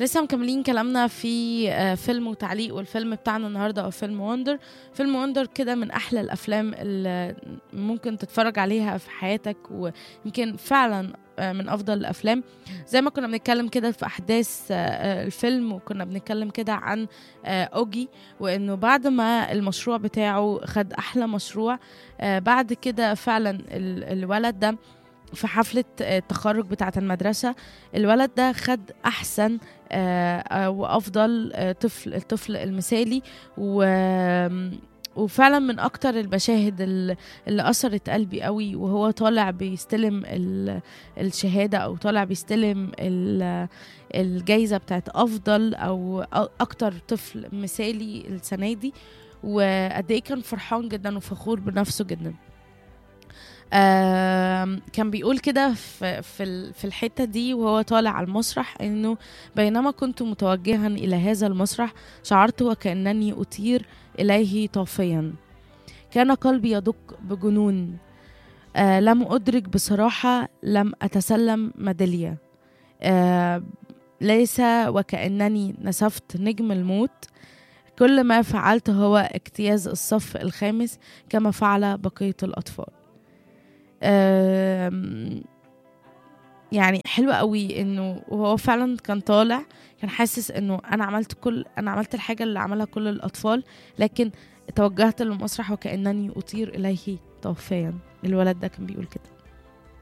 لسه مكملين كلامنا في آه، فيلم وتعليق والفيلم بتاعنا النهارده هو فيلم وندر فيلم وندر كده من احلى الافلام اللي ممكن تتفرج عليها في حياتك ويمكن فعلا آه، من افضل الافلام زي ما كنا بنتكلم كده في احداث آه، آه، الفيلم وكنا بنتكلم كده عن آه، اوجي وانه بعد ما المشروع بتاعه خد احلى مشروع آه، بعد كده فعلا ال- الولد ده في حفلة آه، التخرج بتاعة المدرسة الولد ده خد أحسن آه، آه، وأفضل آه، طفل الطفل المثالي و وفعلا من اكتر المشاهد ال- اللي اثرت قلبي قوي وهو طالع بيستلم ال- الشهاده او طالع بيستلم ال- الجايزه بتاعت افضل او أ- اكتر طفل مثالي السنه دي وقد ايه كان فرحان جدا وفخور بنفسه جدا آم، كان بيقول كده في في ال- في الحته دي وهو طالع على المسرح انه بينما كنت متوجها الى هذا المسرح شعرت وكانني اطير اليه طافيا كان قلبي يدق بجنون آه لم ادرك بصراحه لم اتسلم ميداليه آه ليس وكانني نسفت نجم الموت كل ما فعلت هو اجتياز الصف الخامس كما فعل بقيه الاطفال آم، يعني حلوة قوي انه وهو فعلا كان طالع كان حاسس انه انا عملت كل انا عملت الحاجة اللي عملها كل الاطفال لكن توجهت للمسرح وكأنني اطير اليه طوفيا الولد ده كان بيقول كده